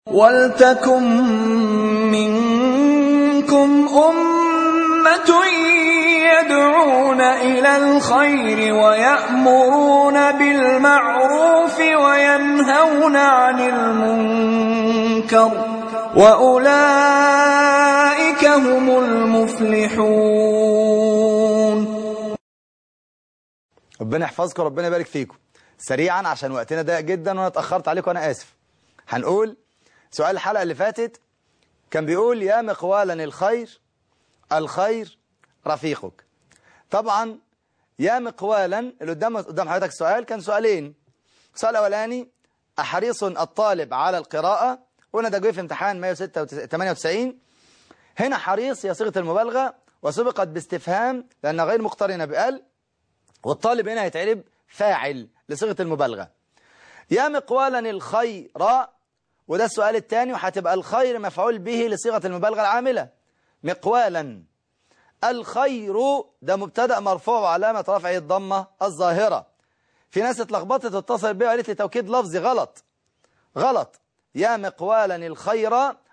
وَلْتَكُن مِّنكُمْ أُمَّةٌ يَدْعُونَ إِلَى الْخَيْرِ وَيَأْمُرُونَ بِالْمَعْرُوفِ وَيَنْهَوْنَ عَنِ الْمُنكَرِ ۚ وَأُولَٰئِكَ هُمُ الْمُفْلِحُونَ ربنا يحفظكم ربنا يبارك فيكم سريعا عشان وقتنا ضيق جدا وانا اتاخرت عليكم وانا اسف هنقول سؤال الحلقه اللي فاتت كان بيقول يا مقوالا الخير الخير رفيقك طبعا يا مقوالا اللي قدام قدام حضرتك السؤال كان سؤالين السؤال الاولاني احريص الطالب على القراءه قلنا ده جه في امتحان 198 هنا حريص هي صيغه المبالغه وسبقت باستفهام لانها غير مقترنه بال والطالب هنا هيتعرب فاعل لصيغه المبالغه يا مقوالا الخير وده السؤال الثاني وهتبقى الخير مفعول به لصيغه المبالغه العامله مقوالا الخير ده مبتدا مرفوع وعلامه رفعه الضمه الظاهره في ناس اتلخبطت تتصل بيها وقالت لي توكيد لفظي غلط غلط يا مقوالا الخير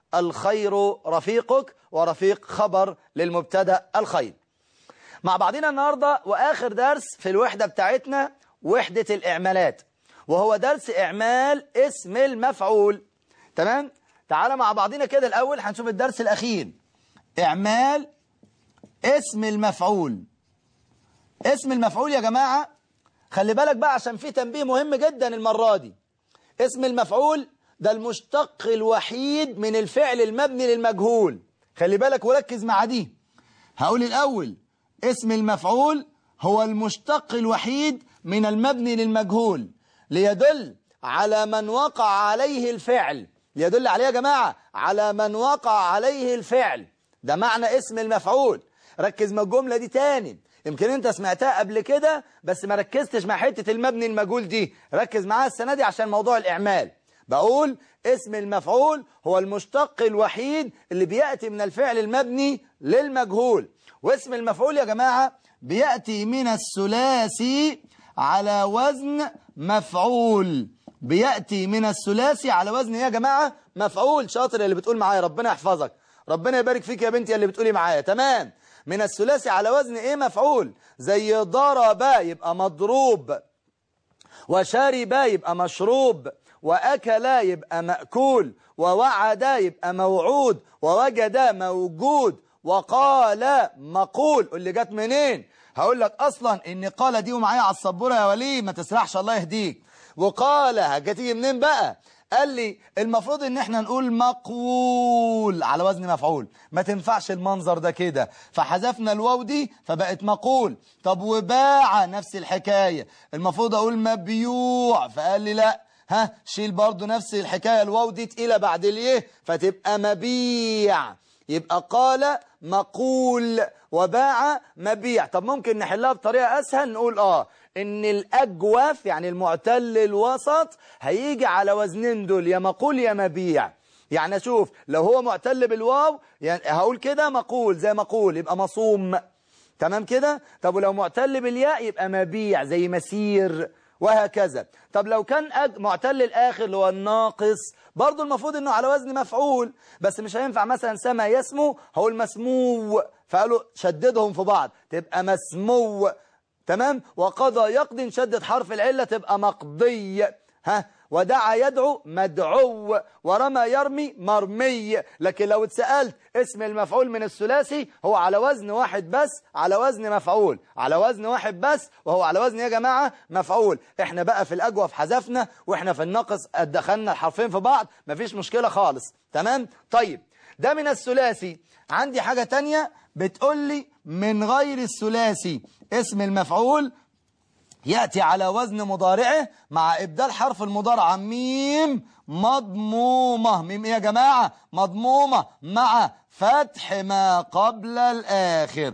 الخير رفيقك ورفيق خبر للمبتدا الخير مع بعضنا النهاردة وآخر درس في الوحدة بتاعتنا وحدة الإعمالات وهو درس إعمال اسم المفعول تمام تعالى مع بعضنا كده الأول هنشوف الدرس الأخير إعمال اسم المفعول اسم المفعول يا جماعة خلي بالك بقى عشان في تنبيه مهم جدا المرة دي اسم المفعول ده المشتق الوحيد من الفعل المبني للمجهول خلي بالك وركز مع دي هقول الأول اسم المفعول هو المشتق الوحيد من المبني للمجهول ليدل على من وقع عليه الفعل ليدل عليه يا جماعة على من وقع عليه الفعل ده معنى اسم المفعول ركز مع الجملة دي تاني يمكن انت سمعتها قبل كده بس ما ركزتش مع حتة المبني المجهول دي ركز معاها السنة دي عشان موضوع الإعمال بقول اسم المفعول هو المشتق الوحيد اللي بيأتي من الفعل المبني للمجهول واسم المفعول يا جماعة بيأتي من الثلاثي على وزن مفعول بيأتي من الثلاثي على وزن يا جماعة مفعول شاطر اللي بتقول معايا ربنا يحفظك ربنا يبارك فيك يا بنتي اللي بتقولي معايا تمام من الثلاثي على وزن ايه مفعول زي ضرب يبقى مضروب وشرب يبقى مشروب وأكل يبقى مأكول ووعد يبقى موعود ووجد موجود وقال مقول اللي جت منين هقول لك اصلا ان قال دي ومعايا على السبوره يا ولي ما تسرحش الله يهديك وقال هتيجي منين بقى قال لي المفروض ان احنا نقول مقول على وزن مفعول ما تنفعش المنظر ده كده فحذفنا الواو دي فبقت مقول طب وباع نفس الحكايه المفروض اقول مبيوع فقال لي لا ها شيل برضو نفس الحكايه الواو دي تقيله بعد الايه فتبقى مبيع يبقى قال مقول وباع مبيع طب ممكن نحلها بطريقة أسهل نقول آه إن الأجوف يعني المعتل الوسط هيجي على وزنين دول يا مقول يا مبيع يعني أشوف لو هو معتل بالواو يعني هقول كده مقول زي مقول يبقى مصوم تمام كده طب ولو معتل بالياء يبقى مبيع زي مسير وهكذا طب لو كان أج... معتل الآخر اللي هو الناقص برضو المفروض انه على وزن مفعول بس مش هينفع مثلا سما يسمو هو المسمو فقالوا شددهم في بعض تبقى مسمو تمام وقضى يقضي نشدد حرف العلة تبقى مقضي ها ودعا يدعو مدعو ورمى يرمي مرمي لكن لو اتسألت اسم المفعول من الثلاثي هو على وزن واحد بس على وزن مفعول على وزن واحد بس وهو على وزن يا جماعة مفعول احنا بقى في الأجوف حذفنا واحنا في الناقص دخلنا الحرفين في بعض مفيش مشكلة خالص تمام طيب ده من الثلاثي عندي حاجة تانية بتقول لي من غير الثلاثي اسم المفعول يأتي على وزن مضارعه مع إبدال حرف المضارعة ميم مضمومة ميم إيه يا جماعة مضمومة مع فتح ما قبل الآخر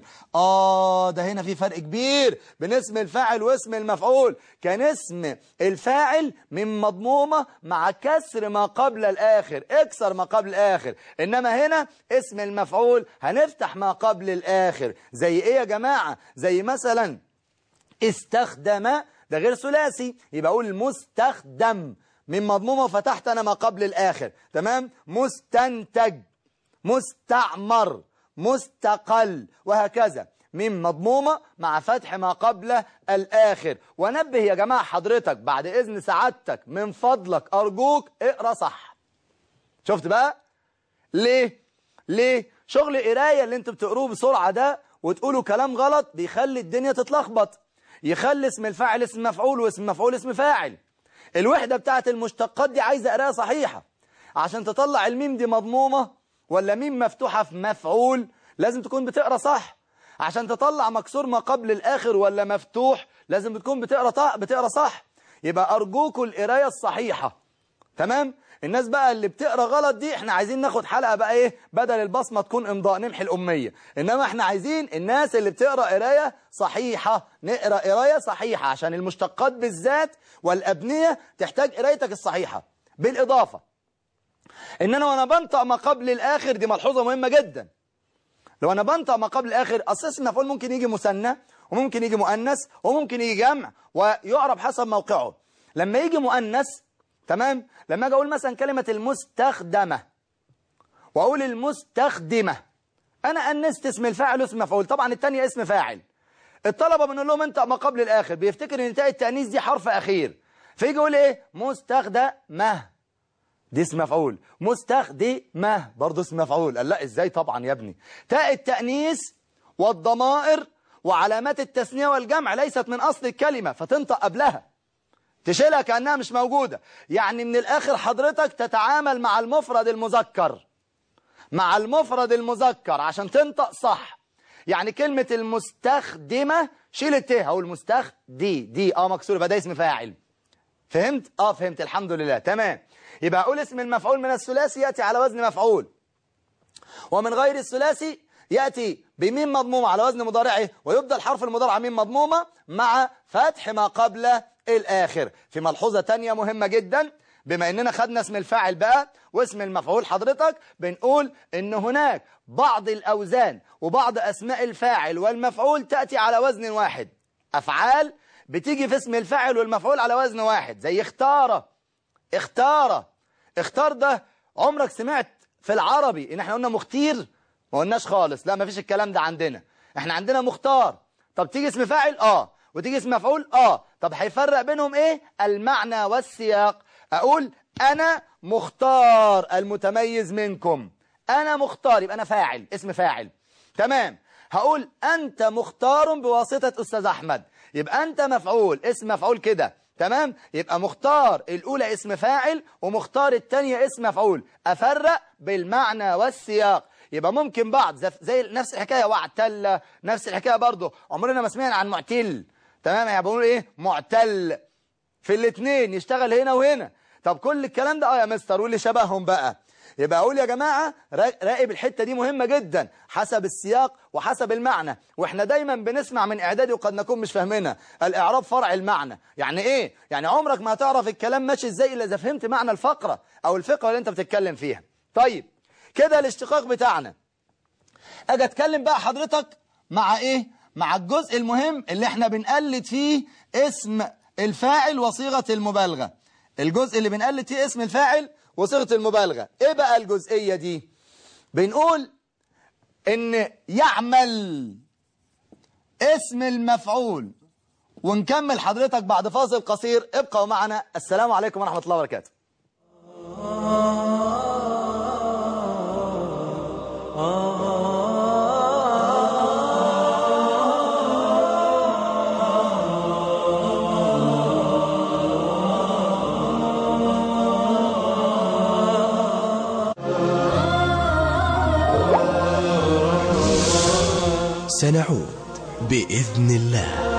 آه ده هنا في فرق كبير بين اسم الفاعل واسم المفعول كان اسم الفاعل من مضمومة مع كسر ما قبل الآخر اكسر ما قبل الآخر إنما هنا اسم المفعول هنفتح ما قبل الآخر زي إيه يا جماعة زي مثلا استخدم ده غير ثلاثي يبقى اقول مستخدم من مضمومة وفتحت أنا ما قبل الآخر تمام مستنتج مستعمر مستقل وهكذا من مضمومة مع فتح ما قبل الآخر ونبه يا جماعة حضرتك بعد إذن سعادتك من فضلك أرجوك اقرأ صح شفت بقى ليه ليه شغل قرايه اللي انتوا بتقروه بسرعه ده وتقولوا كلام غلط بيخلي الدنيا تتلخبط يخلي اسم الفاعل اسم مفعول واسم مفعول اسم فاعل الوحده بتاعت المشتقات دي عايزه قرايه صحيحه عشان تطلع الميم دي مضمومه ولا ميم مفتوحه في مفعول لازم تكون بتقرا صح عشان تطلع مكسور ما قبل الاخر ولا مفتوح لازم تكون بتقرا بتقرا صح يبقى ارجوكوا القرايه الصحيحه تمام الناس بقى اللي بتقرا غلط دي احنا عايزين ناخد حلقه بقى ايه بدل البصمه تكون امضاء نمحي الاميه انما احنا عايزين الناس اللي بتقرا قرايه صحيحه نقرا قرايه صحيحه عشان المشتقات بالذات والابنيه تحتاج قرايتك الصحيحه بالاضافه ان انا وانا بنطق ما قبل الاخر دي ملحوظه مهمه جدا لو انا بنطق ما قبل الاخر اصل اسم مفعول ممكن يجي مثنى وممكن يجي مؤنث وممكن يجي جمع ويعرب حسب موقعه لما يجي مؤنث تمام لما اجي اقول مثلا كلمة المستخدمة واقول المستخدمة انا انست اسم الفاعل واسم مفعول طبعا الثانيه اسم فاعل الطلبة بنقول لهم انت ما قبل الاخر بيفتكر ان تاء التانيث دي حرف اخير فيجي يقول ايه مستخدمة دي اسم مفعول مستخدمة برضه اسم مفعول قال لا ازاي طبعا يا ابني تاء التانيث والضمائر وعلامات التثنية والجمع ليست من اصل الكلمة فتنطق قبلها تشيلها كأنها مش موجودة يعني من الآخر حضرتك تتعامل مع المفرد المذكر مع المفرد المذكر عشان تنطق صح يعني كلمة المستخدمة شيل التاء هقول مستخ دي دي اه مكسور يبقى ده اسم فاعل فهمت اه فهمت الحمد لله تمام يبقى اقول اسم المفعول من الثلاثي ياتي على وزن مفعول ومن غير الثلاثي ياتي بميم مضمومه على وزن مضارعه ويبدا الحرف المضارع ميم مضمومه مع فتح ما قبل الآخر في ملحوظة تانية مهمة جدا بما اننا خدنا اسم الفاعل بقى واسم المفعول حضرتك بنقول ان هناك بعض الاوزان وبعض اسماء الفاعل والمفعول تأتي على وزن واحد افعال بتيجي في اسم الفاعل والمفعول على وزن واحد زي اختار اختار اختار ده عمرك سمعت في العربي ان احنا قلنا مختير ما قلناش خالص لا ما فيش الكلام ده عندنا احنا عندنا مختار طب تيجي اسم فاعل اه وتيجي اسم مفعول اه طب هيفرق بينهم ايه المعنى والسياق اقول انا مختار المتميز منكم انا مختار يبقى انا فاعل اسم فاعل تمام هقول انت مختار بواسطة استاذ احمد يبقى انت مفعول اسم مفعول كده تمام يبقى مختار الاولى اسم فاعل ومختار الثانيه اسم مفعول افرق بالمعنى والسياق يبقى ممكن بعض زي نفس الحكايه واعتل نفس الحكايه برضه عمرنا ما سمعنا عن معتل تمام يعني بقول ايه معتل في الاثنين يشتغل هنا وهنا طب كل الكلام ده اه يا مستر واللي شبههم بقى يبقى اقول يا جماعة راقب الحتة دي مهمة جدا حسب السياق وحسب المعنى واحنا دايما بنسمع من اعدادي وقد نكون مش فاهمينها الاعراب فرع المعنى يعني ايه يعني عمرك ما هتعرف الكلام ماشي ازاي الا اذا فهمت معنى الفقرة او الفقرة اللي انت بتتكلم فيها طيب كده الاشتقاق بتاعنا اجي اتكلم بقى حضرتك مع ايه مع الجزء المهم اللي احنا بنقلد فيه اسم الفاعل وصيغة المبالغة الجزء اللي بنقلد فيه اسم الفاعل وصيغة المبالغة ايه بقى الجزئية دي بنقول ان يعمل اسم المفعول ونكمل حضرتك بعد فاصل قصير ابقوا معنا السلام عليكم ورحمة الله وبركاته سنعود بإذن الله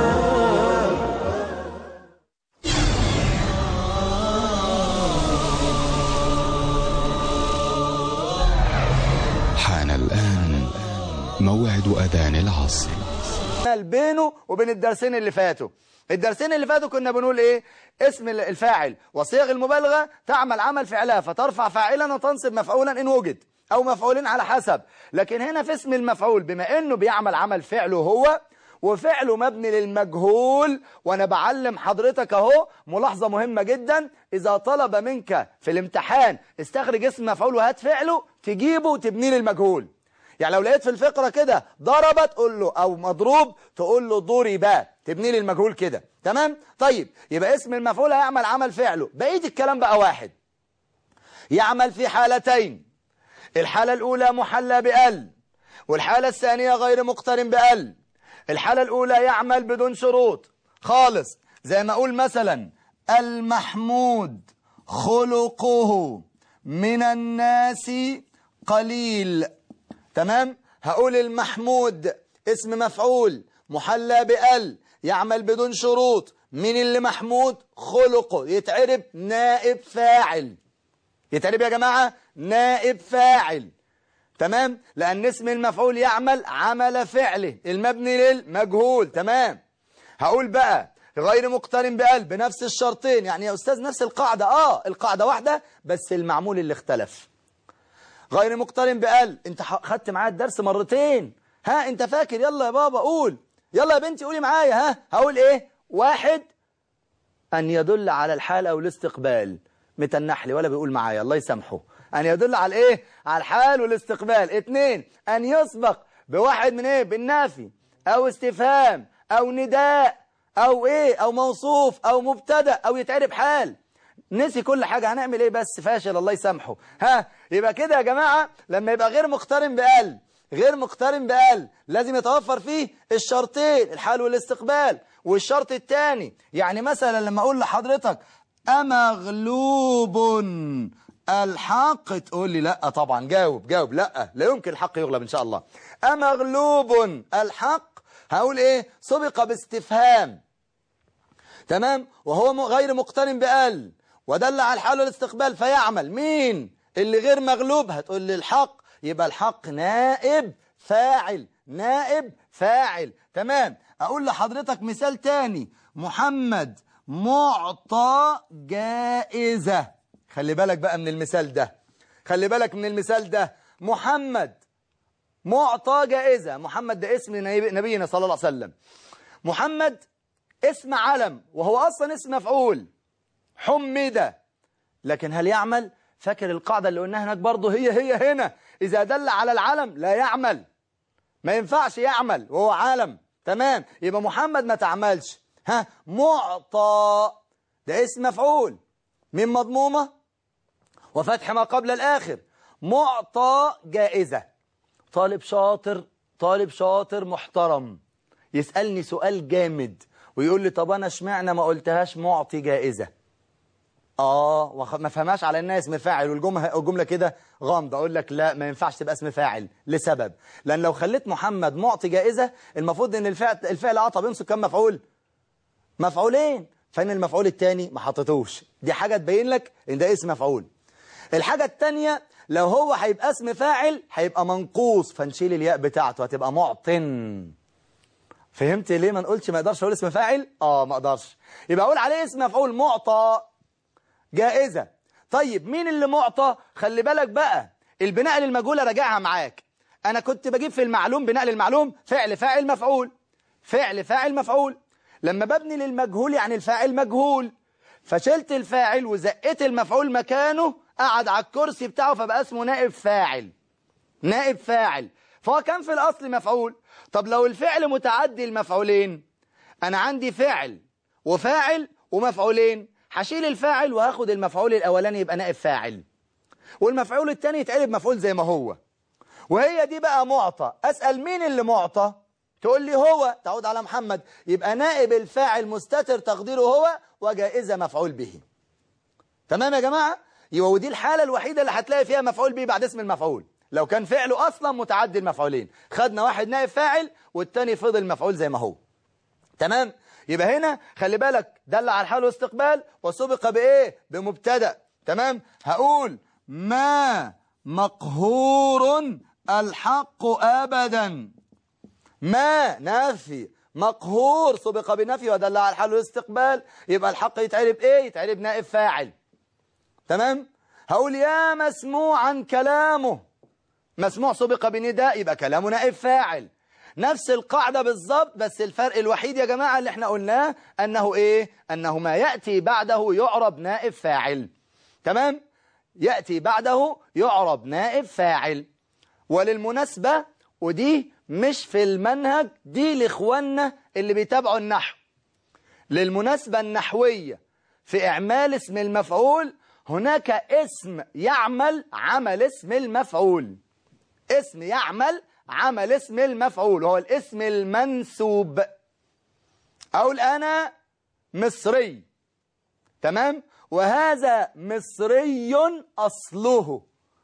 حان الآن موعد أذان العصر بينه وبين الدرسين اللي فاتوا الدرسين اللي فاتوا كنا بنقول ايه اسم الفاعل وصيغ المبالغة تعمل عمل فعلها فترفع فاعلا وتنصب مفعولا إن وجد أو مفعولين على حسب لكن هنا في اسم المفعول بما أنه بيعمل عمل فعله هو وفعله مبني للمجهول وانا بعلم حضرتك اهو ملاحظة مهمة جدا اذا طلب منك في الامتحان استخرج اسم مفعول وهات فعله تجيبه وتبنيه للمجهول يعني لو لقيت في الفقرة كده ضرب تقول له او مضروب تقول له ضرب تبنيه للمجهول كده تمام طيب يبقى اسم المفعول هيعمل عمل فعله بقية الكلام بقى واحد يعمل في حالتين الحالة الأولى محلى بأل والحالة الثانية غير مقترن بأل الحالة الأولى يعمل بدون شروط خالص زي ما أقول مثلا المحمود خلقه من الناس قليل تمام هقول المحمود اسم مفعول محلى بأل يعمل بدون شروط من اللي محمود خلقه يتعرب نائب فاعل يتعرب يا جماعة نائب فاعل تمام لأن اسم المفعول يعمل عمل فعله المبني للمجهول تمام هقول بقى غير مقترن بقلب بنفس الشرطين يعني يا أستاذ نفس القاعدة آه القاعدة واحدة بس المعمول اللي اختلف غير مقترن بقلب انت خدت معايا الدرس مرتين ها انت فاكر يلا يا بابا قول يلا يا بنتي قولي معايا ها هقول ايه واحد أن يدل على الحال أو الاستقبال متى النحل ولا بيقول معايا الله يسامحه أن يدل على الايه على الحال والاستقبال اتنين أن يسبق بواحد من ايه بالنافي أو استفهام أو نداء أو ايه أو موصوف أو مبتدا أو يتعرب حال نسي كل حاجة هنعمل ايه بس فاشل الله يسامحه ها يبقى كده يا جماعة لما يبقى غير مقترن بقلب غير مقترن بقلب لازم يتوفر فيه الشرطين الحال والاستقبال والشرط الثاني يعني مثلا لما اقول لحضرتك أمغلوب الحق تقول لي لا طبعا جاوب جاوب لا لا يمكن الحق يغلب إن شاء الله أمغلوب الحق هقول إيه سبق باستفهام تمام وهو غير مقترن بقل ودل على الحال والاستقبال فيعمل مين اللي غير مغلوب هتقول لي الحق يبقى الحق نائب فاعل نائب فاعل تمام أقول لحضرتك مثال تاني محمد معطى جائزة خلي بالك بقى من المثال ده خلي بالك من المثال ده محمد معطى جائزة محمد ده اسم نبينا صلى الله عليه وسلم محمد اسم علم وهو أصلا اسم مفعول حمد لكن هل يعمل فاكر القاعدة اللي قلناها هناك برضه هي هي هنا إذا دل على العلم لا يعمل ما ينفعش يعمل وهو عالم تمام يبقى محمد ما تعملش ها معطى ده اسم مفعول من مضمومة وفتح ما قبل الآخر معطى جائزة طالب شاطر طالب شاطر محترم يسألني سؤال جامد ويقول لي طب أنا اشمعنى ما قلتهاش معطي جائزة آه ما فهمهاش على انها اسم فاعل والجملة الجملة كده غامضة أقول لك لا ما ينفعش تبقى اسم فاعل لسبب لأن لو خليت محمد معطي جائزة المفروض ان الفعل الفعل عطى بيمسك كم مفعول مفعولين فإن المفعول الثاني ما حطيتوش دي حاجة تبين لك ان ده اسم مفعول الحاجة الثانية لو هو هيبقى اسم فاعل هيبقى منقوص فنشيل الياء بتاعته هتبقى معطن فهمت ليه ما نقولش ما اقدرش اقول اسم فاعل اه ما اقدرش يبقى اقول عليه اسم مفعول معطى جائزة طيب مين اللي معطى خلي بالك بقى البناء للمجهول راجعها معاك انا كنت بجيب في المعلوم بناء للمعلوم فعل فاعل مفعول فعل فاعل مفعول لما ببني للمجهول يعني الفاعل مجهول فشلت الفاعل وزقيت المفعول مكانه قعد على الكرسي بتاعه فبقى اسمه نائب فاعل نائب فاعل فهو كان في الأصل مفعول طب لو الفعل متعدي المفعولين أنا عندي فعل وفاعل ومفعولين هشيل الفاعل وهاخد المفعول الأولاني يبقى نائب فاعل والمفعول الثاني يتقلب مفعول زي ما هو وهي دي بقى معطى أسأل مين اللي معطى تقول لي هو تعود على محمد يبقى نائب الفاعل مستتر تقديره هو وجائزة مفعول به تمام يا جماعة يبقى ودي الحالة الوحيدة اللي هتلاقي فيها مفعول به بعد اسم المفعول لو كان فعله أصلا متعدي المفعولين خدنا واحد نائب فاعل والتاني فضل مفعول زي ما هو تمام يبقى هنا خلي بالك دل على الحال واستقبال وسبق بإيه بمبتدا تمام هقول ما مقهور الحق أبدا ما نافي مقهور سبق بنفي ودل على الحال والاستقبال يبقى الحق يتعرب ايه يتعرب نائب فاعل تمام هقول يا مسموعا كلامه مسموع سبق بنداء يبقى كلامه نائب فاعل نفس القاعدة بالظبط بس الفرق الوحيد يا جماعة اللي احنا قلناه أنه إيه أنه ما يأتي بعده يعرب نائب فاعل تمام يأتي بعده يعرب نائب فاعل وللمناسبة ودي مش في المنهج دي لإخواننا اللي بيتابعوا النحو للمناسبة النحوية في إعمال اسم المفعول هناك اسم يعمل عمل اسم المفعول اسم يعمل عمل اسم المفعول هو الاسم المنسوب أقول أنا مصري تمام وهذا مصري أصله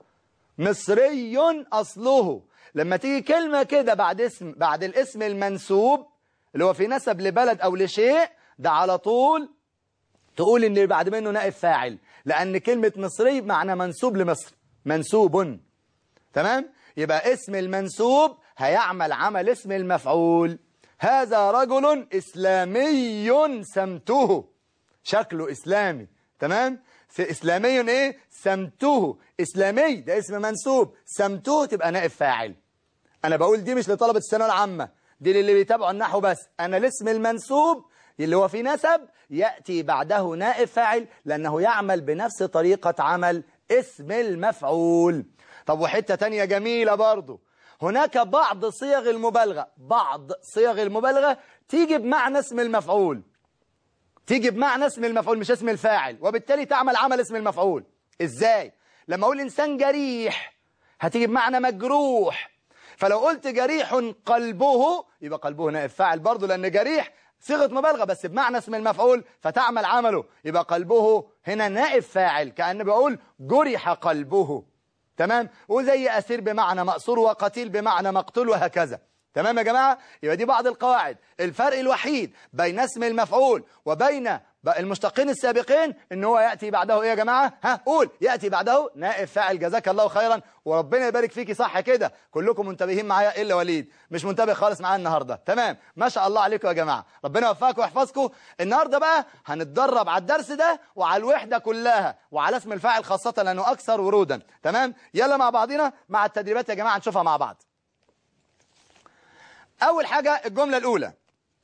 مصري أصله لما تيجي كلمة كده بعد اسم بعد الاسم المنسوب اللي هو في نسب لبلد أو لشيء ده على طول تقول ان بعد منه نائب فاعل لأن كلمة مصري معنى منسوب لمصر منسوب تمام يبقى اسم المنسوب هيعمل عمل اسم المفعول هذا رجل إسلامي سمته شكله إسلامي تمام في إسلامي إيه سمته إسلامي ده اسم منسوب سمته تبقى نائب فاعل أنا بقول دي مش لطلبة الثانويه العامة دي للي بيتابعوا النحو بس أنا الاسم المنسوب اللي هو في نسب يأتي بعده نائب فاعل لأنه يعمل بنفس طريقة عمل اسم المفعول طب وحتة تانية جميلة برضو هناك بعض صيغ المبالغة بعض صيغ المبالغة تيجي بمعنى اسم المفعول تيجي بمعنى اسم المفعول مش اسم الفاعل وبالتالي تعمل عمل اسم المفعول ازاي لما اقول انسان جريح هتيجي بمعنى مجروح فلو قلت جريح قلبه يبقى قلبه نائب فاعل برضه لان جريح صيغه مبالغه بس بمعنى اسم المفعول فتعمل عمله يبقى قلبه هنا نائب فاعل كأن بقول جرح قلبه تمام وزي أسير بمعنى مأسور وقتيل بمعنى مقتول وهكذا تمام يا جماعة يبقى دي بعض القواعد الفرق الوحيد بين اسم المفعول وبين المشتقين السابقين ان هو يأتي بعده ايه يا جماعة ها قول يأتي بعده نائب فاعل جزاك الله خيرا وربنا يبارك فيكي صح كده كلكم منتبهين معايا الا وليد مش منتبه خالص معايا النهاردة تمام ما شاء الله عليكم يا جماعة ربنا يوفقكم ويحفظكم النهاردة بقى هنتدرب على الدرس ده وعلى الوحدة كلها وعلى اسم الفاعل خاصة لانه اكثر ورودا تمام يلا مع بعضنا مع التدريبات يا جماعة نشوفها مع بعض أول حاجة الجملة الأولى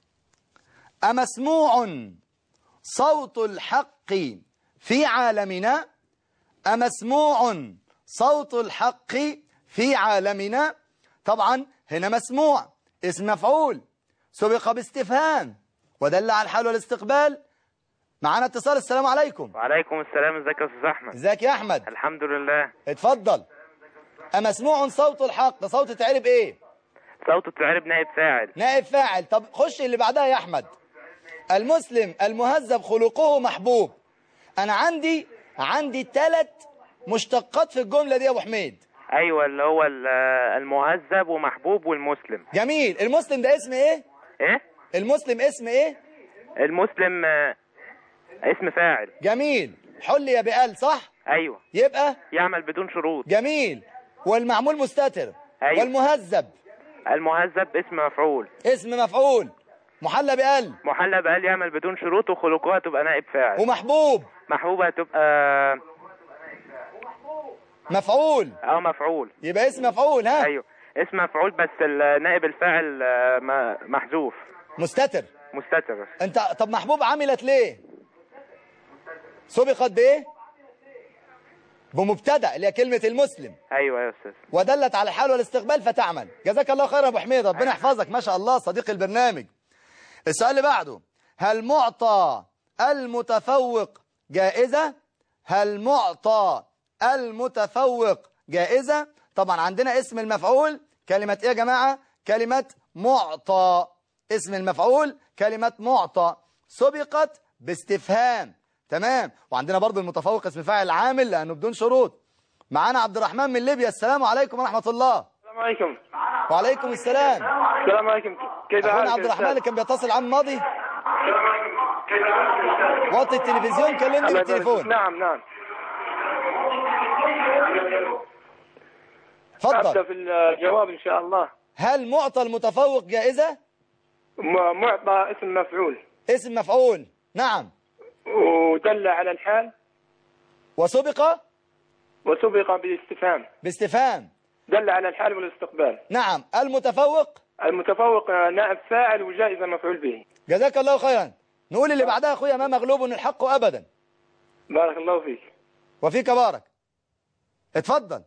أمسموع صوت الحق في عالمنا أمسموع صوت الحق في عالمنا طبعا هنا مسموع اسم مفعول سبق باستفهام ودل على الحال والاستقبال معانا اتصال السلام عليكم وعليكم السلام ازيك يا استاذ احمد ازيك يا احمد الحمد لله اتفضل أمسموع صوت الحق ده صوت تعرب ايه صوت التعريب نائب فاعل نائب فاعل طب خش اللي بعدها يا احمد المسلم المهذب خلقه محبوب انا عندي عندي ثلاث مشتقات في الجملة دي يا ابو حميد ايوه اللي هو ال- المهذب ومحبوب والمسلم جميل المسلم ده اسم ايه ايه المسلم اسم ايه المسلم آه، اسم فاعل جميل حل يا بقال صح ايوه يبقى يعمل بدون شروط جميل والمعمول مستتر أيوة. والمهذب المهذب اسم مفعول اسم مفعول محلى بقال محلى بقال يعمل بدون شروط وخلقها تبقى نائب فاعل ومحبوب محبوبة تبقى مفعول اه مفعول يبقى اسم مفعول ها ايوه اسم مفعول بس النائب الفاعل آه، م- محذوف مستتر مستتر انت طب محبوب عملت ليه سبقت بايه بمبتدا اللي هي كلمه المسلم ايوه يا استاذ ودلت على الحال والاستقبال فتعمل جزاك الله خير يا ابو حميد ربنا يحفظك ما شاء الله صديق البرنامج السؤال اللي بعده هل معطى المتفوق جائزة هل معطى المتفوق جائزة طبعا عندنا اسم المفعول كلمة ايه يا جماعة كلمة معطى اسم المفعول كلمة معطى سبقت باستفهام تمام وعندنا برضو المتفوق اسم فاعل عامل لأنه بدون شروط معانا عبد الرحمن من ليبيا السلام عليكم ورحمة الله السلام عليكم وعليكم السلام السلام عليكم كيف أخونا حالك عبد يا الرحمن أستاذ؟ اللي كان بيتصل عام ماضي وطي التلفزيون كلمني الله يبارك فيك. بالتليفون نعم نعم أبدأ اتفضل في الجواب إن شاء الله هل معطى المتفوق جائزة م- معطى اسم مفعول اسم مفعول نعم ودل على الحال وسبق وسبق بالاستفهام باستفهام دل على الحال والاستقبال نعم المتفوق المتفوق نائب فاعل وجائزة مفعول به جزاك الله خيرا نقول اللي بعدها اخويا ما مغلوب الحق ابدا بارك الله فيك وفيك بارك اتفضل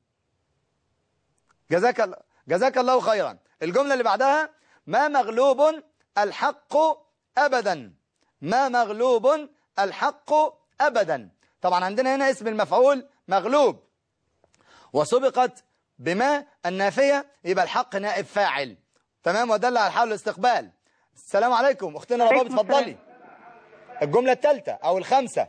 جزاك الله جزاك الله خيرا الجملة اللي بعدها ما مغلوب الحق أبدا ما مغلوب الحق أبدا طبعا عندنا هنا اسم المفعول مغلوب وسبقت بما النافية يبقى الحق نائب فاعل تمام ودل على حال الاستقبال السلام عليكم اختنا رباب عليكم اتفضلي الجملة الثالثة او الخامسة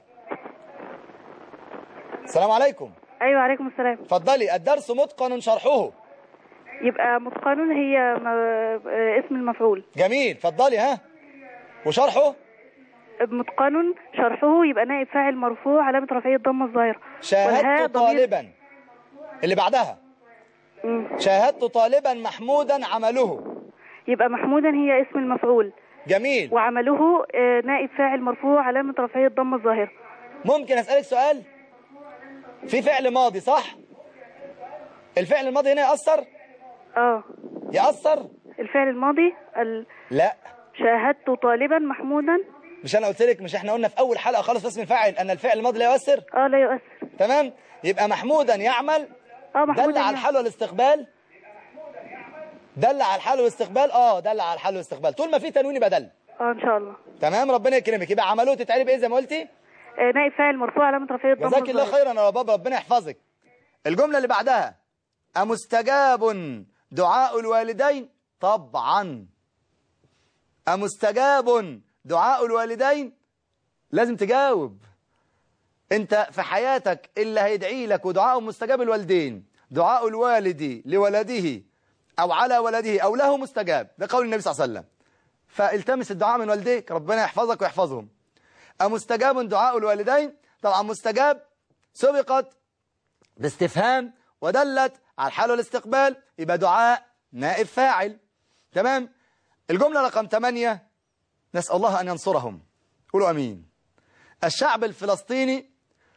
السلام عليكم ايوه عليكم السلام اتفضلي الدرس متقن شرحه يبقى متقن هي م... آه، اسم المفعول جميل اتفضلي ها وشرحه متقن شرحه يبقى نائب فاعل مرفوع علامة رفعية الضمة الظاهرة والهاء شاهدت ضمير- طالبا اللي بعدها مم. شاهدت طالبا محمودا عمله يبقى محمودا هي اسم المفعول جميل وعمله آه، نائب فاعل مرفوع علامة رفعية الضمة الظاهرة ممكن اسالك سؤال في فعل ماضي صح الفعل الماضي هنا يأثر اه يأثر الفعل الماضي ال... لا شاهدت طالبا محمودا مش انا قلت لك مش احنا قلنا في اول حلقة خالص في اسم الفاعل ان الفعل الماضي لا يؤثر اه لا يؤثر تمام يبقى محمودا يعمل اه محمودا دل على يعني. الحال والاستقبال دل على الحال والاستقبال اه دل على الحال والاستقبال طول ما في تنوين يبقى دل اه ان شاء الله تمام ربنا يكرمك يبقى عملوه تتعرب ايه زي ما قلتي آه، نائب فاعل مرفوع علامة رفعية الضمة جزاك الله الظاهرة. خيرا يا بابا ربنا يحفظك الجملة اللي بعدها أمستجاب دعاء الوالدين طبعا أمستجاب دعاء الوالدين لازم تجاوب انت في حياتك اللي هيدعي لك ودعاء مستجاب الوالدين دعاء الوالد لولده أو على ولده أو له مستجاب ده قول النبي صلى الله عليه وسلم فالتمس الدعاء من والديك ربنا يحفظك ويحفظهم أمستجاب دعاء الوالدين طبعا مستجاب سبقت باستفهام ودلت على الحال والاستقبال يبقى دعاء نائب فاعل تمام الجملة رقم 8 نسأل الله أن ينصرهم قولوا أمين الشعب الفلسطيني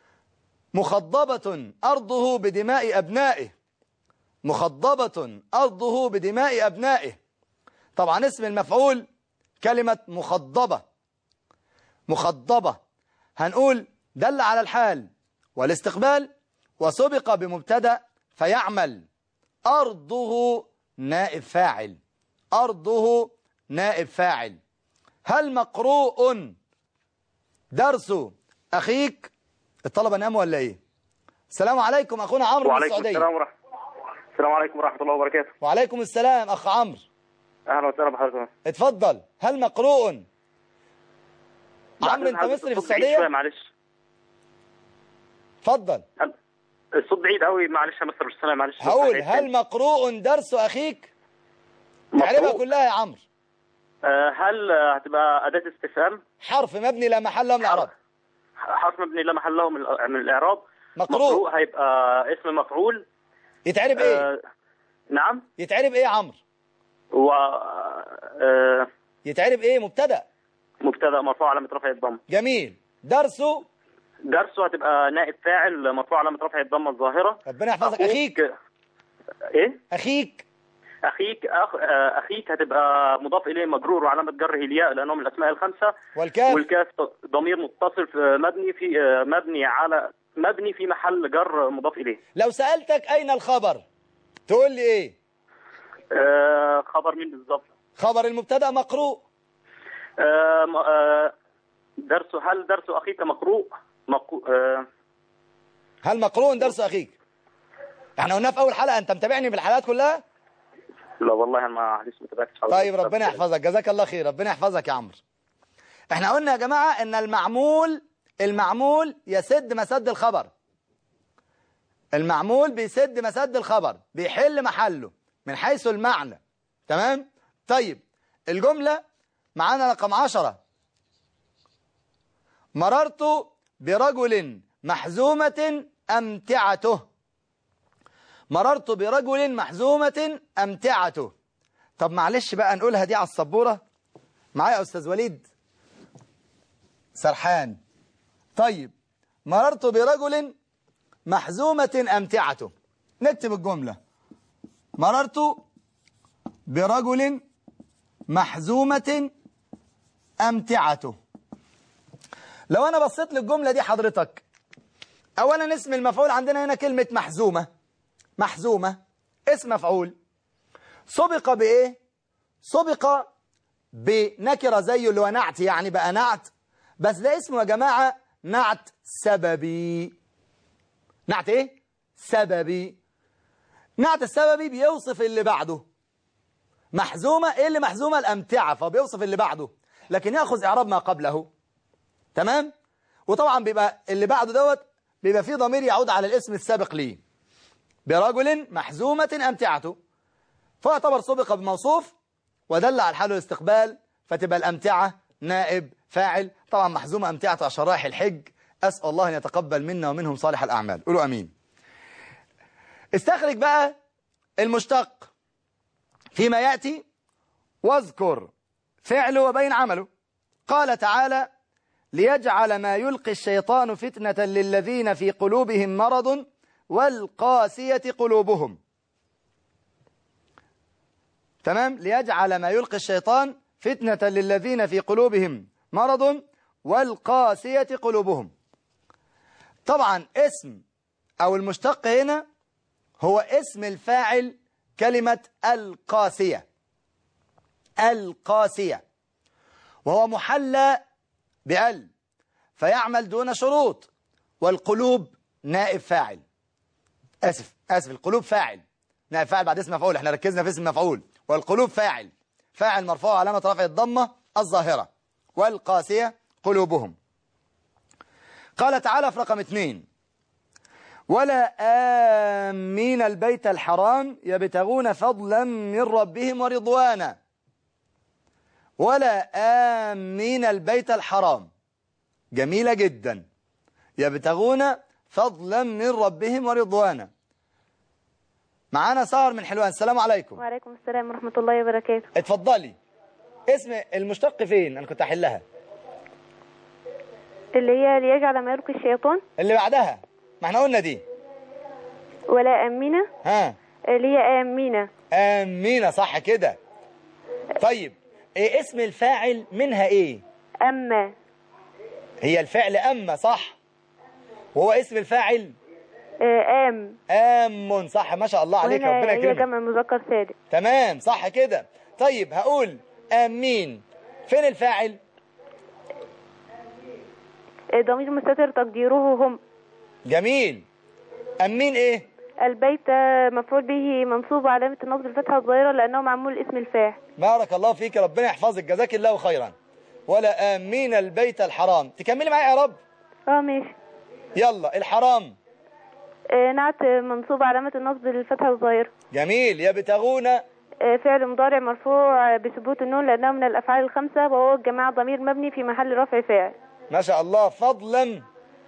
مخضبة أرضه بدماء أبنائه مخضبة أرضه بدماء أبنائه طبعا اسم المفعول كلمة مخضبة مخضبة هنقول دل على الحال والاستقبال وسبق بمبتدا فيعمل أرضه نائب فاعل أرضه نائب فاعل هل مقروء درس أخيك الطلبة ناموا ولا إيه السلام عليكم أخونا عمرو من وعليكم السعودية السلام ورحمة السلام عليكم ورحمة الله وبركاته وعليكم السلام أخ عمرو أهلا وسهلا بحضرتك اتفضل هل مقروء عمرو أنت مصري في الصوت بعيد شوية السعودية معلش اتفضل هل- الصوت بعيد قوي معلش يا مستر السلام معلش هقول هل مقروء درس أخيك تعرفها مقروء. كلها يا عمرو آه، هل آه، هتبقى أداة استفهام حرف مبني لا محل له من الإعراب حرف مبني لا محل له من الأ- من الإعراب مقروء هيبقى اسم مفعول يتعرب ايه آه، نعم يتعرب ايه يا عمرو و آه، يتعرب ايه مبتدا مبتدا مرفوع علامة رفع الضم جميل درسه درسه هتبقى نائب فاعل مرفوع علامة رفع الضمة الظاهرة ربنا يحفظك أخوك- اخيك ايه اخيك اخيك أخ... آه، اخيك هتبقى مضاف اليه مجرور وعلامه جره الياء لانه من الاسماء الخمسه والكاف والكاف ضمير متصل في مبني في آه، مبني على مبني في محل جر مضاف اليه لو سألتك اين الخبر تقول لي ايه آه، خبر مين بالظبط خبر المبتدا مقروء آه، م- آه، درس هل درس اخيك مقروء مقو... آه، هل مقروء درس اخيك احنا قلنا في اول حلقه انت متابعني بالحلقات كلها لا والله انا معلش ما تابعتش حضرتك. طيب ربنا يحفظك جزاك الله خير ربنا يحفظك يا عمرو احنا قلنا يا جماعه ان المعمول المعمول يسد مسد الخبر المعمول بيسد مسد الخبر بيحل محله من حيث المعنى تمام طيب الجملة معانا رقم عشرة مررت برجل محزومة أمتعته مررت برجل محزومة أمتعته طب معلش بقى نقولها دي على السبورة معايا يا أستاذ وليد سرحان طيب مررت برجل محزومة أمتعته نكتب الجملة مررت برجل محزومة أمتعته لو أنا بصيت للجملة دي حضرتك أولا اسم المفعول عندنا هنا كلمة محزومة محزومة اسم مفعول سبق بإيه سبق بنكرة زيه اللي هو نعت يعني بقى نعت بس ده اسمه يا جماعة نعت سببي نعت ايه سببي نعت السببي بيوصف اللي بعده محزومة ايه اللي محزومة الامتعة فبيوصف اللي بعده لكن يأخذ اعراب ما قبله تمام وطبعا بيبقى اللي بعده دوت بيبقى فيه ضمير يعود على الاسم السابق ليه برجل محزومة امتعته فيعتبر سبق بموصوف ودل على حاله الاستقبال فتبقى الامتعة نائب فاعل طبعا محزومة امتعته عشان رايح الحج أسأل الله أن يتقبل منا ومنهم صالح الأعمال قولوا أمين استخرج بقى المشتق فيما يأتي واذكر فعله وبين عمله قال تعالى ليجعل ما يلقي الشيطان فتنة للذين في قلوبهم مرض والقاسية قلوبهم تمام ليجعل ما يلقي الشيطان فتنة للذين في قلوبهم مرض والقاسية قلوبهم طبعا اسم أو المشتق هنا هو اسم الفاعل كلمة القاسية القاسية وهو محلى بأل فيعمل دون شروط والقلوب نائب فاعل آسف آسف القلوب فاعل نائب فاعل بعد اسم مفعول احنا ركزنا في اسم مفعول والقلوب فاعل فاعل مرفوع علامة رفع الضمة الظاهرة والقاسية قلوبهم قال تعالى في رقم اثنين ولا آمين البيت الحرام يبتغون فضلا من ربهم ورضوانا ولا آمين البيت الحرام جميلة جدا يبتغون فضلا من ربهم ورضوانا معانا سهر من حلوان السلام عليكم وعليكم السلام ورحمة الله وبركاته اتفضلي اسم المشتق فين انا كنت احلها اللي هي ليجعل ما يلقي الشيطان اللي بعدها ما احنا قلنا دي ولا أمينة ها اللي هي آمينة امينه صح كده طيب إيه اسم الفاعل منها ايه أما هي الفعل اما صح وهو اسم الفاعل آه، آم ام صح ما شاء الله عليك وهنا ربنا هي يكرمك جمع مذكر سالم تمام صح كده طيب هقول امين فين الفاعل آه، ضمير مستتر تقديره هم جميل امين ايه البيت آه، مفعول به منصوب علامة النصب الفتحة الظاهرة لأنه معمول اسم الفاعل بارك الله فيك ربنا يحفظك جزاك الله خيرا ولا امين البيت الحرام تكملي معايا يا رب اه ماشي يلا الحرام آه، نعت آه، منصوب علامة النصب الفتحة الظاهرة جميل يبتغون آه، فعل مضارع مرفوع آه، بثبوت النون لأنه من الأفعال الخمسة وهو الجماعة ضمير مبني في محل رفع فاعل ما شاء الله فضلا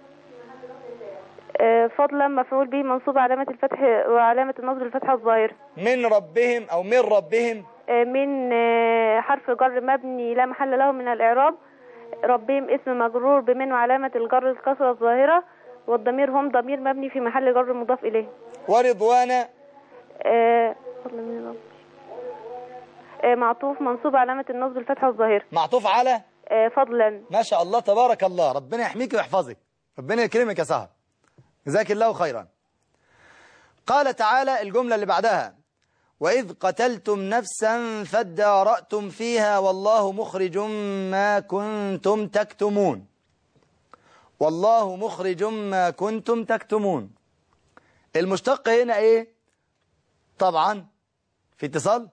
آه، فضلا مفعول به منصوب علامة الفتح وعلامة النصب الفتحة الظاهرة من ربهم او من ربهم آه، من آه، حرف جر مبني لا محل له من الإعراب ربهم اسم مجرور بمن وعلامة الجر الكسرة الظاهرة والضمير هم ضمير مبني في محل جر مضاف إليه ورضوانا آه، فضلا من رب. آه، معطوف منصوب علامة النصب الفتحة الظاهرة معطوف على آه، فضلا ما شاء الله تبارك الله ربنا يحميك ويحفظك ربنا يكرمك يا سهر جزاك الله خيرا قال تعالى الجملة اللي بعدها وإذ قتلتم نفسا فادارأتم فيها والله مخرج ما كنتم تكتمون والله مخرج ما كنتم تكتمون المشتق هنا ايه طبعا في اتصال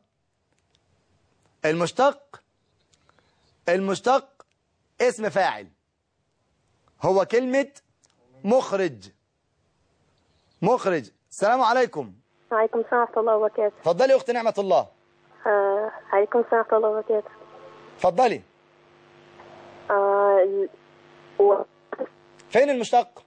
المشتق المشتق اسم فاعل هو كلمة مخرج مخرج السلام عليكم وعليكم السلام ورحمة الله وبركاته اتفضلي يا اخت نعمة الله آه، عليكم السلام ورحمة الله وبركاته اتفضلي آه، ال- و- فين المشتق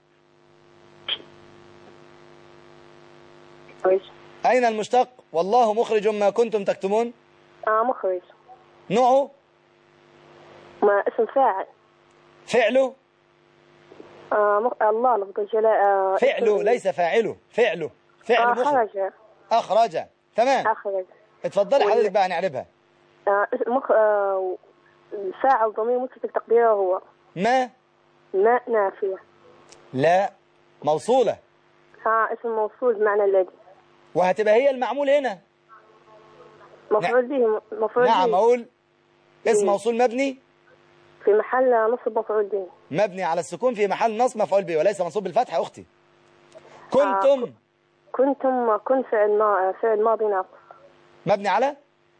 مخرج اين المشتق والله مخرج ما كنتم تكتمون آه مخرج نوعه ما اسم فاعل فعله آه مخ... الله لفظ الجلاء آه فعله اسم- ليس فاعله فعله فعل آه مخرج خرج أخرج تمام أخرج اتفضلي وال- حضرتك بقى نعربها آه اسم مخ آه الفاعل ضمير متصل تقديره هو ما ماء نافية لا موصولة ها اسم موصول بمعنى الذي وهتبقى هي المعمول هنا مفعول به مفعول نعم به أقول اسم إيه. موصول مبني في محل نصب مفعول به مبني على السكون في محل نصب مفعول به وليس منصوب بالفتح يا أختي كنتم كنتم كن فعل ما فعل ماضي ناقص مبني على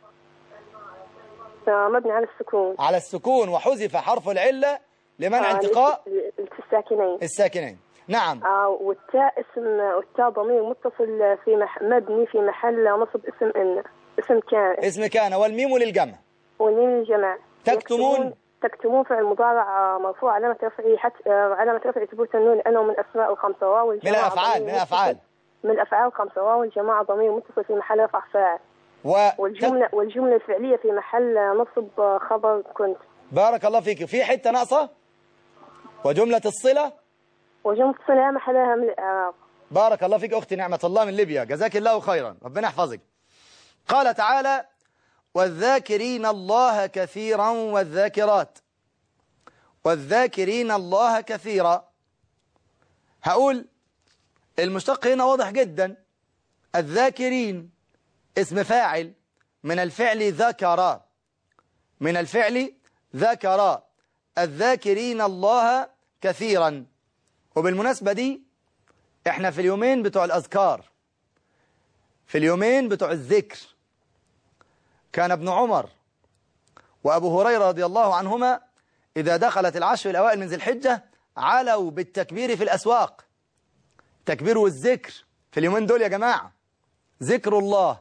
آه مبني على السكون على السكون وحذف حرف العلة لمنع آه التقاء للت- الساكنين الساكنين نعم آه والتاء اسم والتاء ضمير متصل في مح... مبني في محل نصب اسم إن اسم كان اسم كان والميم للجمع والميم الجماعة تكتمون. يكتمون تكتمون فعل مضارع آه، مرفوع علامة رفعه حتى آه، علامة رفعه ثبوت النون لأنه من أسماء الخمسة واو من والجماعة الأفعال ضمير من الأفعال متصل- من الأفعال الخمسة واو الجماعة ضمير متصل في محل رفع فاعل و والجملة والجملة الفعلية في محل نصب آه، خبر كنت بارك الله فيك في حتة ناقصة وجملة الصلة وجملة صلة محلها من الإعراب بارك الله فيك أختي نعمة الله من ليبيا جزاك الله خيرا ربنا يحفظك قال تعالى والذاكرين الله كثيرا والذاكرات والذاكرين الله كثيرا هقول المشتق هنا واضح جدا الذاكرين اسم فاعل من الفعل ذكر من الفعل ذكر الذاكرين الله كثيرا وبالمناسبة دي احنا في اليومين بتوع الأذكار في اليومين بتوع الذكر كان ابن عمر وأبو هريرة رضي الله عنهما إذا دخلت العشر الأوائل من ذي الحجة علوا بالتكبير في الأسواق تكبير والذكر في اليومين دول يا جماعة ذكر الله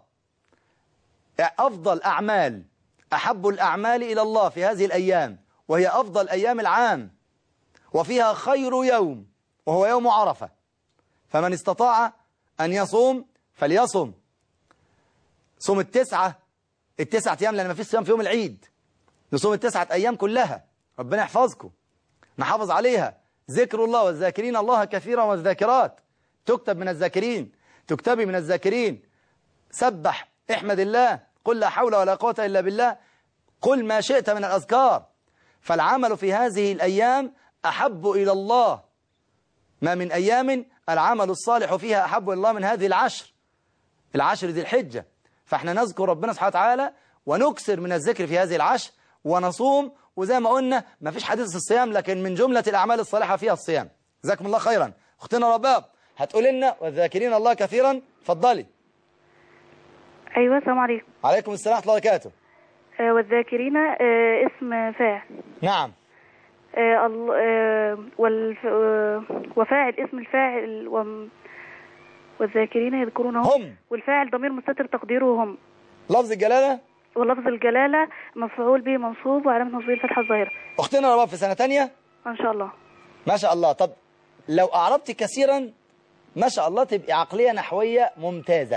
أفضل أعمال أحب الأعمال إلى الله في هذه الأيام وهي أفضل أيام العام وفيها خير يوم وهو يوم عرفة فمن استطاع أن يصوم فليصوم صوم التسعة التسعة أيام لأن ما فيش صيام في يوم العيد نصوم التسعة أيام كلها ربنا يحفظكم نحافظ عليها ذكر الله والذاكرين الله كثيرا والذاكرات تكتب من الذاكرين تكتبي من الذاكرين سبح احمد الله قل لا حول ولا قوة إلا بالله قل ما شئت من الأذكار فالعمل في هذه الأيام أحب إلى الله ما من أيام العمل الصالح فيها أحب إلى الله من هذه العشر العشر ذي الحجة فاحنا نذكر ربنا سبحانه وتعالى ونكسر من الذكر في هذه العشر ونصوم وزي ما قلنا ما فيش حديث الصيام لكن من جملة الأعمال الصالحة فيها الصيام جزاكم الله خيرا أختنا رباب هتقول لنا والذاكرين الله كثيرا اتفضلي أيوة السلام عليكم عليكم السلام ورحمة الله وبركاته آه والذاكرين آه اسم فاعل نعم آه ال- آه والف آه وفاعل اسم الفاعل وم- والذاكرين يذكرون هم والفاعل ضمير مستتر تقديره هم لفظ الجلالة ولفظ الجلالة مفعول به منصوب وعلامة نصبه الفتحة الظاهرة أختنا رباب في سنة تانية إن شاء الله ما شاء الله طب لو أعربت كثيرا ما شاء الله تبقى عقلية نحوية ممتازة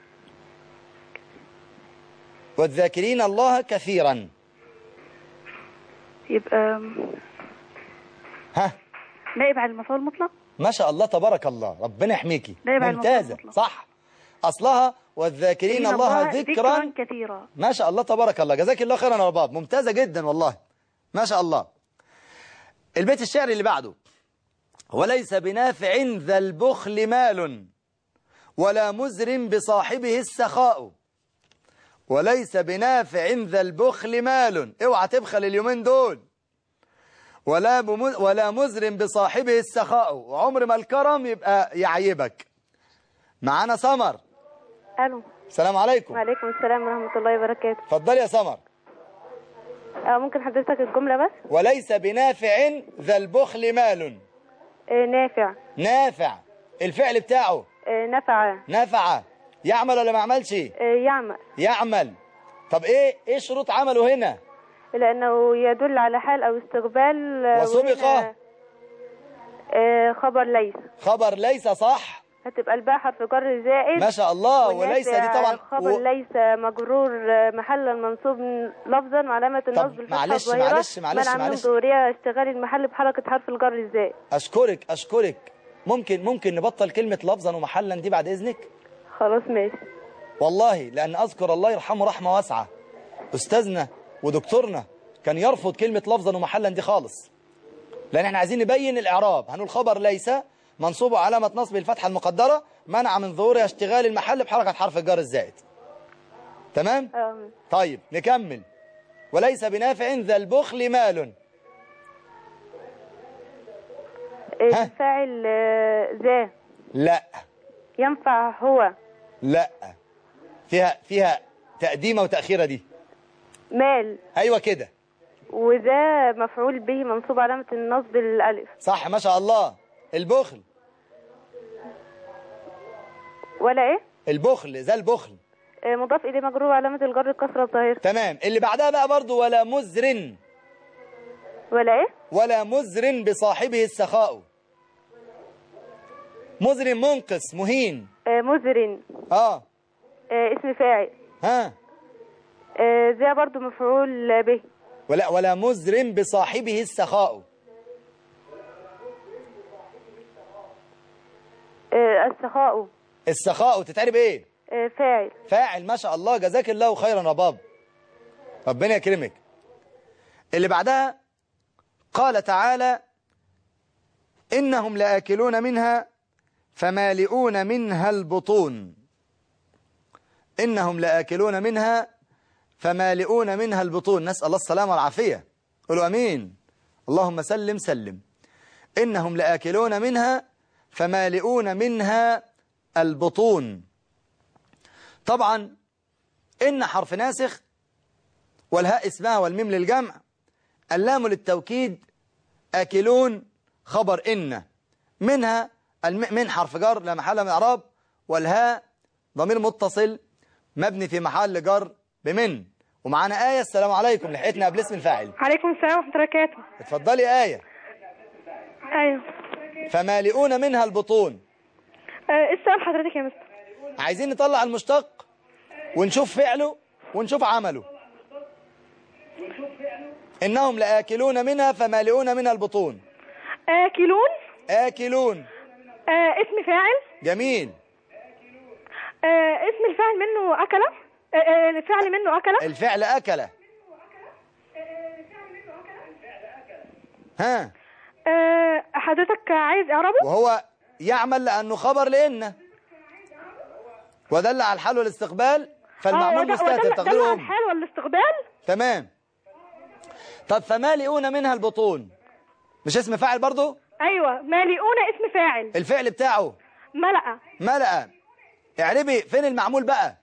والذاكرين الله كثيرا يبقى ها نائب على المفعول المطلق ما شاء الله تبارك الله ربنا يحميكي نائب على ممتازة المفعول صح أصلها والذاكرين الله ذكرا كثيرا ما شاء الله تبارك الله جزاك الله خيرا يا رباب ممتازة جدا والله ما شاء الله البيت الشعري اللي بعده وليس بنافع ذا البخل مال ولا مزر بصاحبه السخاء وليس بنافع ذا البخل مال اوعى تبخل اليومين دول ولا بم... ولا مزر بصاحبه السخاء وعمر ما الكرم يبقى يعيبك معانا سمر الو السلام عليكم وعليكم السلام ورحمة الله وبركاته اتفضلي يا سمر آه ممكن حضرتك الجملة بس وليس بنافع ذا البخل مال آه نافع نافع الفعل بتاعه آه نفع نفع يعمل ولا ما عملش آه يعمل يعمل طب ايه ايه شروط عمله هنا لأنه يدل على حال أو استقبال آه، وسبق؟ وهنا، آه خبر ليس خبر ليس صح هتبقى الباء حرف جر زائد ما شاء الله والناس وليس دي طبعا خبر و... ليس مجرور آه، محلا منصوب لفظا وعلامة النصب الفتحة معلش- الظاهرة معلش- معلش- منع من معلش. ظهورها اشتغال المحل بحركة حرف الجر الزائد اشكرك اشكرك ممكن ممكن نبطل كلمة لفظا ومحلا دي بعد اذنك خلاص ماشي والله لأن أذكر الله يرحمه رحمة واسعة أستاذنا ودكتورنا كان يرفض كلمة لفظا ومحلا دي خالص لأن احنا عايزين نبين الإعراب هنقول خبر ليس منصوب علامة نصب الفتحة المقدرة منع من ظهورها اشتغال المحل بحركة حرف الجر الزائد تمام؟ آه. طيب نكمل وليس بنافع ذا البخل مال ها؟ الفاعل آه، ذا لا ينفع هو لا فيها فيها تقديمة وتأخيرة دي مال أيوة كده وذا مفعول به منصوب علامة النصب الألف صح ما شاء الله البخل ولا إيه البخل ذا البخل آه، مضاف إليه مجرور علامة الجر الكسرة الظاهرة تمام اللي بعدها بقى برضو ولا مزر ولا إيه ولا مزر بصاحبه السخاء مزر منقص مهين آه، مزر اه آه، اسم فاعل ها آه، ذا برضو مفعول به ولا ولا مزر بصاحبه السخاء آه، السخاء السخاء تتعرب ايه آه، فاعل فاعل ما شاء الله جزاك الله خيرا يا باب ربنا يكرمك اللي بعدها قال تعالى إنهم لآكلون منها فمالئون منها البطون إنهم لآكلون منها فمالئون منها البطون نسأل الله السلامة والعافية قولوا أمين اللهم سلم سلم إنهم لآكلون منها فمالئون منها البطون طبعا إن حرف ناسخ والهاء اسمها والميم للجمع اللام للتوكيد آكلون خبر إن منها الم... من حرف جر لا محل من إعراب والهاء ضمير متصل مبني في محل جر بمن ومعانا آية السلام عليكم لحقتنا قبل اسم الفاعل عليكم السلام ورحمة الله وبركاته اتفضلي آية أيوه فمالئون منها البطون آه، إيه السؤال حضرتك يا مستر عايزين نطلع المشتق ونشوف فعله ونشوف عمله إنهم لآكلون منها فمالئون منها البطون آكلون آكلون آه، اسم فاعل جميل آه، اسم الفاعل منه أكل آه، آه، الفعل منه أكل الفعل أكل ها آه، حضرتك عايز إعرابه وهو يعمل لأنه خبر لإن ودل على الحال والاستقبال فالمعمول ودل- مستتر ودل- دل تقديره على أم الحال والاستقبال تمام طب فمالئون منها البطون مش اسم فاعل برضو أيوه مالئون اسم فاعل الفعل بتاعه ملأ ملأ اعربي فين المعمول بقى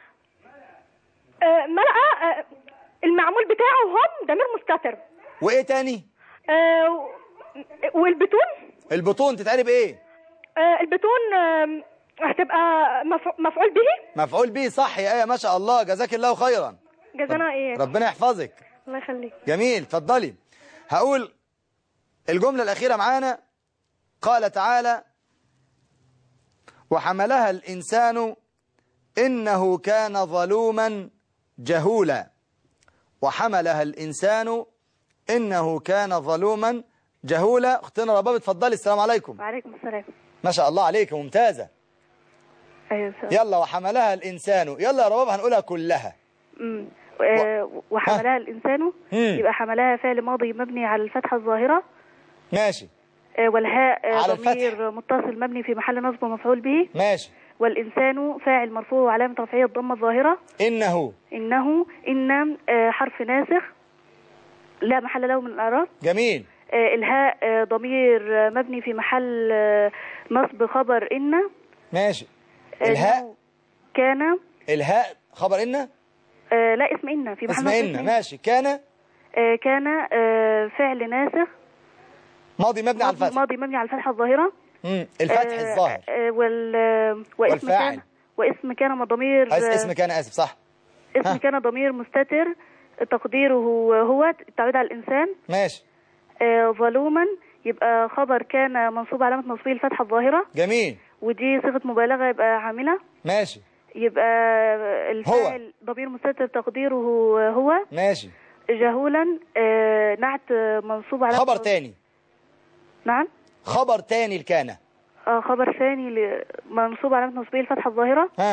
آه، ملأ آه، المعمول بتاعه هم ضمير مستتر وايه تاني آه، والبتون البطون تتعرب ايه آه، البتون آم، هتبقى مف- مفعول به مفعول به صح يا ايه ما شاء الله جزاك الله خيرا جزانا ايه ربنا يحفظك الله يخليك جميل اتفضلي هقول الجملة الأخيرة معانا قال تعالى وحملها الإنسان إنه كان ظلوما جهولا وحملها الإنسان إنه كان ظلوما جهولا أختنا رباب اتفضلي السلام عليكم وعليكم السلام ما شاء الله عليك ممتازة ايوه سلام. يلا وحملها الإنسان يلا يا رباب هنقولها كلها أمم. آه، وحملها الانسان مم. يبقى حملها فعل ماضي مبني على الفتحه الظاهره ماشي آه، والهاء آه، على ضمير متصل مبني في محل نصب ومفعول به ماشي والانسان فاعل مرفوع وعلامه رفعه الضمه الظاهره إنه انه ان آه، حرف ناسخ لا محل له من الاعراب جميل آه، الهاء آه، ضمير آه، مبني في محل آه، نصب خبر إن ماشي آه، الهاء إنه كان الهاء خبر إن آه، لا اسم إن في محل اسم نصب إن ماشي كان آه، كان آه، فعل ناسخ ماضي مبني على ماضي, الفتح ماضي مبني على الفتحة الظاهرة مم. الفتح آه، الظاهر آه، وال آه، واسم والفاعل. كان واسم كان ضمير أس- اسم كان آسف صح اسم ها. كان ضمير مستتر تقديره هو التعويض على الإنسان ماشي آه، ظلوما يبقى خبر كان منصوب علامة نصبه الفتحة الظاهرة جميل ودي صيغة مبالغة يبقى عاملة ماشي يبقى الفاعل ضمير مستتر تقديره هو ماشي جهولا آه، نعت منصوب على خبر تاني نعم خبر تاني الكان آه، خبر ثاني ل- منصوب علامة نصبه الفتحة الظاهرة ها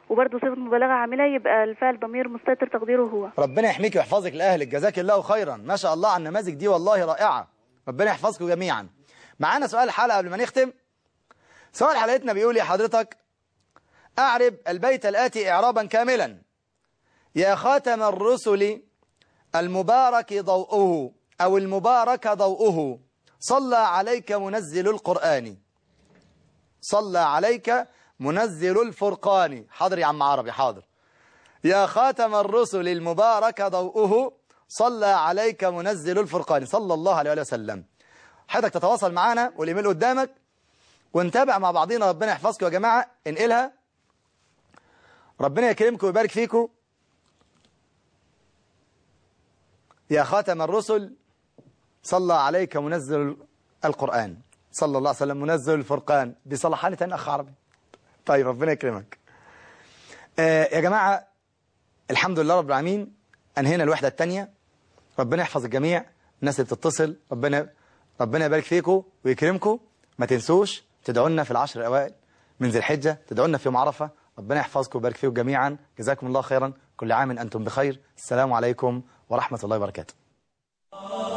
وبرضه صيغة مبالغة عاملة يبقى الفعل ضمير مستتر تقديره هو ربنا يحميك ويحفظك لأهلك جزاك الله خيرا ما شاء الله على النماذج دي والله رائعة ربنا يحفظكم جميعا معانا سؤال الحلقة قبل ما نختم سؤال حلقتنا بيقول يا حضرتك أعرب البيت الآتي إعرابا كاملا يا خاتم الرسل المبارك ضوءه أو المبارك ضوءه صلى عليك منزل القرآن صلى عليك منزل الفرقان حاضر يا عم عربي حاضر يا خاتم الرسل المبارك ضوءه صلى عليك منزل الفرقان صلى الله عليه وسلم حضرتك تتواصل معنا والإيميل قدامك ونتابع مع بعضينا ربنا يحفظكم يا جماعة انقلها ربنا يكرمكم ويبارك فيكم يا خاتم الرسل صلى عليك منزل القرآن صلى الله عليه وسلم منزل الفرقان بصلحانة أخ عربي طيب ربنا يكرمك آه يا جماعة الحمد لله رب العالمين أنهينا الوحدة الثانية ربنا يحفظ الجميع الناس اللي بتتصل ربنا ربنا يبارك فيكم ويكرمكم ما تنسوش تدعوا لنا في العشر الأوائل من ذي الحجة تدعوا لنا في يوم عرفة ربنا يحفظكم ويبارك فيكم جميعا جزاكم الله خيرا كل عام أنتم بخير السلام عليكم ورحمة الله وبركاته